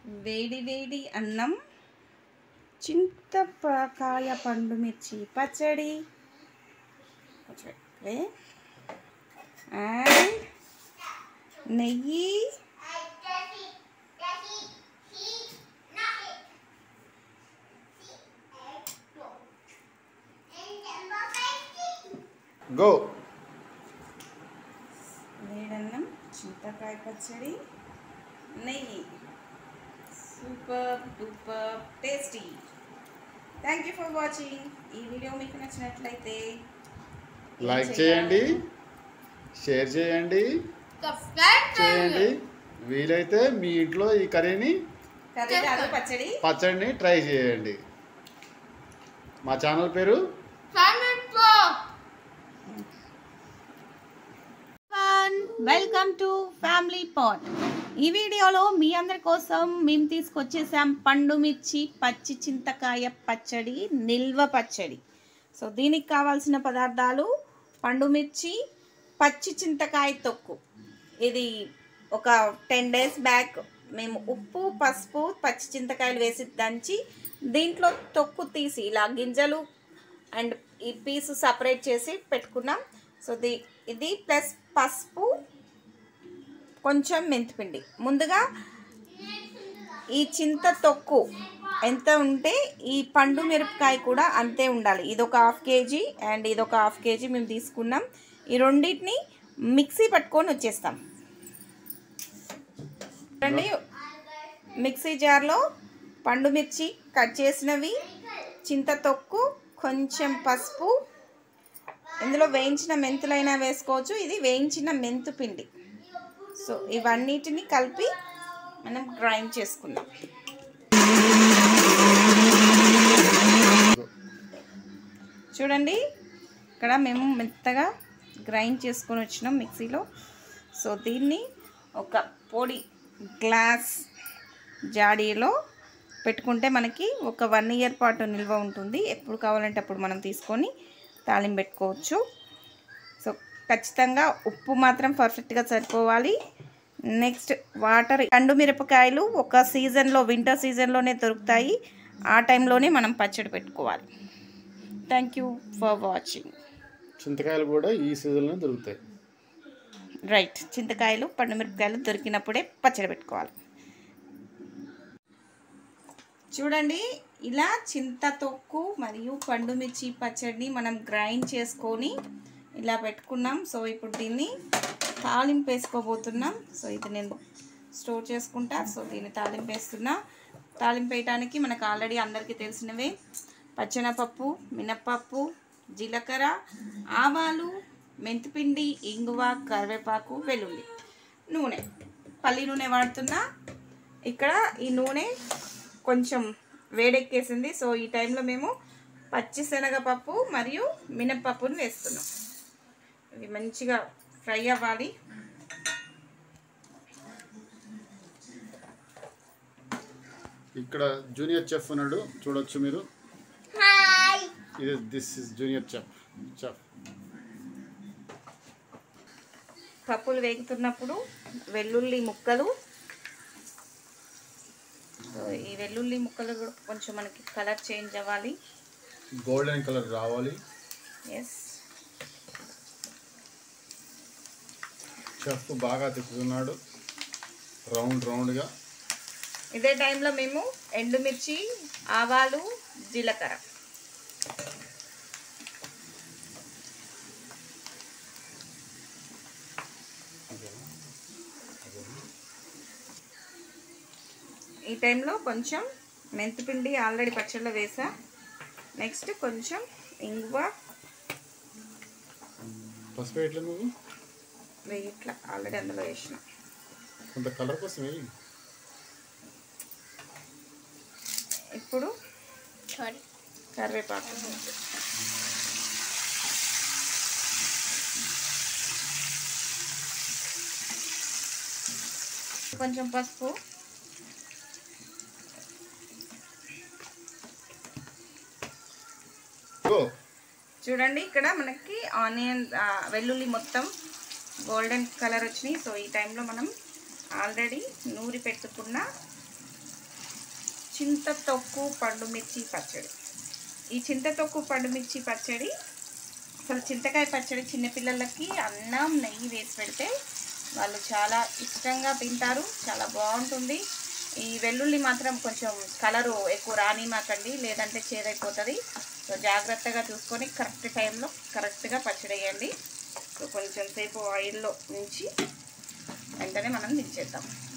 వేడి వేడి అన్నం చింతకాయ పండు మిర్చి పచ్చడి పచ్చడి అండ్ నెయ్యి గో వేడన్నం చింతకాయ పచ్చడి నెయ్యి super duper tasty thank you for watching ఈ వీడియో మీకు నచ్చినట్లయితే ఏం లైక్ చేయాలి? చేయండి షేర్ చేయండి చేయండి వీలైతే మీ ఇంట్లో ఈ కర్రీని కర్రీ కాదు పచ్చడి పచ్చడిని ట్రై చేయండి మా ఛానల్ పేరు వెల్కమ్ టు ఫ్యామిలీ పాట్ ఈ వీడియోలో మీ అందరి కోసం మేము తీసుకొచ్చేసాం పండు మిర్చి పచ్చి చింతకాయ పచ్చడి నిల్వ పచ్చడి సో దీనికి కావాల్సిన పదార్థాలు పండు మిర్చి పచ్చి చింతకాయ తొక్కు ఇది ఒక టెన్ డేస్ బ్యాక్ మేము ఉప్పు పసుపు పచ్చి చింతకాయలు వేసి దంచి దీంట్లో తొక్కు తీసి ఇలా గింజలు అండ్ ఈ పీసు సపరేట్ చేసి పెట్టుకున్నాం సో ది ఇది ప్లస్ పసుపు కొంచెం మెంతిపిండి ముందుగా ఈ చింత తొక్కు ఎంత ఉంటే ఈ పండు మిరపకాయ కూడా అంతే ఉండాలి ఇది ఒక హాఫ్ కేజీ అండ్ ఇది ఒక హాఫ్ కేజీ మేము తీసుకున్నాం ఈ రెండింటిని మిక్సీ పట్టుకొని వచ్చేస్తాం చూడండి మిక్సీ జార్లో పండు మిర్చి కట్ చేసినవి చింత తొక్కు కొంచెం పసుపు ఇందులో వేయించిన మెంతులైనా వేసుకోవచ్చు ఇది వేయించిన మెంతు పిండి సో ఇవన్నిటిని కలిపి మనం గ్రైండ్ చేసుకుందాం చూడండి ఇక్కడ మేము మెత్తగా గ్రైండ్ చేసుకొని వచ్చినాం మిక్సీలో సో దీన్ని ఒక పొడి గ్లాస్ జాడీలో పెట్టుకుంటే మనకి ఒక వన్ ఇయర్ పాటు నిల్వ ఉంటుంది ఎప్పుడు కావాలంటే అప్పుడు మనం తీసుకొని తాళింపు పెట్టుకోవచ్చు సో ఖచ్చితంగా ఉప్పు మాత్రం పర్ఫెక్ట్గా సరిపోవాలి నెక్స్ట్ వాటర్ ఎండు మిరపకాయలు ఒక సీజన్లో వింటర్ సీజన్లోనే దొరుకుతాయి ఆ టైంలోనే మనం పచ్చడి పెట్టుకోవాలి థ్యాంక్ యూ ఫర్ వాచింగ్ చింతకాయలు కూడా ఈ సీజన్లో దొరుకుతాయి రైట్ చింతకాయలు పండు మిరపకాయలు దొరికినప్పుడే పచ్చడి పెట్టుకోవాలి చూడండి ఇలా చింత తొక్కు మరియు పండు మిర్చి పచ్చడిని మనం గ్రైండ్ చేసుకొని ఇలా పెట్టుకున్నాం సో ఇప్పుడు దీన్ని తాలింపు వేసుకోబోతున్నాం సో ఇది నేను స్టోర్ చేసుకుంటా సో దీన్ని తాలింపు వేస్తున్నా తాలింపు వేయడానికి మనకు ఆల్రెడీ అందరికీ తెలిసినవే పచ్చెనపప్పు మినప్పప్పు జీలకర్ర ఆవాలు మెంతిపిండి ఇంగువ కరివేపాకు వెల్లుల్లి నూనె పల్లి నూనె వాడుతున్నా ఇక్కడ ఈ నూనె కొంచెం వేడెక్కేసింది సో ఈ టైంలో మేము పచ్చి శనగపప్పు మరియు మినప్పప్పును వేస్తున్నాం ఇవి మంచిగా ఫ్రై అవ్వాలి ఇక్కడ జూనియర్ చెఫ్ ఉన్నాడు చూడొచ్చు మీరు ఇది this is junior chef chef పప్పులు వేగుతున్నప్పుడు వెల్లుల్లి ముక్కలు సో ఈ వెల్లుల్లి ముక్కలు కూడా కొంచెం మనకి కలర్ చేంజ్ అవ్వాలి గోల్డెన్ కలర్ రావాలి ఎస్ చెఫ్ బాగా తిప్పుతున్నాడు రౌండ్ రౌండ్గా ఇదే టైంలో మేము ఎండుమిర్చి ఆవాలు జీలకర్ర ఈ టైంలో కొంచెం మెంతిపిండి ఆల్రెడీ పచ్చళ్ళలో వేసా నెక్స్ట్ కొంచెం ఇంగువ పసుపు ఎట్లా నువ్వు వెయ్యి ఇట్లా ఆల్రెడీ అందులో వేసిన కొంత కలర్ కోసం వేయి ఇప్పుడు కరివేపాకు కొంచెం పసుపు గో చూడండి ఇక్కడ మనకి ఆనియన్ ఆ, వెల్లుల్లి మొత్తం గోల్డెన్ కలర్ వచ్చినాయి సో ఈ టైంలో మనం ఆల్రెడీ నూరి పెట్టుకున్న చింత తొక్కు పండు మిర్చి పచ్చడి ఈ చింత తొక్కు పండు మిర్చి పచ్చడి అసలు చింతకాయ పచ్చడి చిన్నపిల్లలకి అన్నం నెయ్యి వేసి పెడితే వాళ్ళు చాలా ఇష్టంగా తింటారు చాలా బాగుంటుంది ఈ వెల్లుల్లి మాత్రం కొంచెం కలరు ఎక్కువ రానిమాకండి లేదంటే చేదైపోతుంది సో జాగ్రత్తగా చూసుకొని కరెక్ట్ టైంలో కరెక్ట్గా పచ్చడి వేయండి సో కొంచెం సేపు ఆయిల్లో ఉంచి వెంటనే మనం దించేద్దాం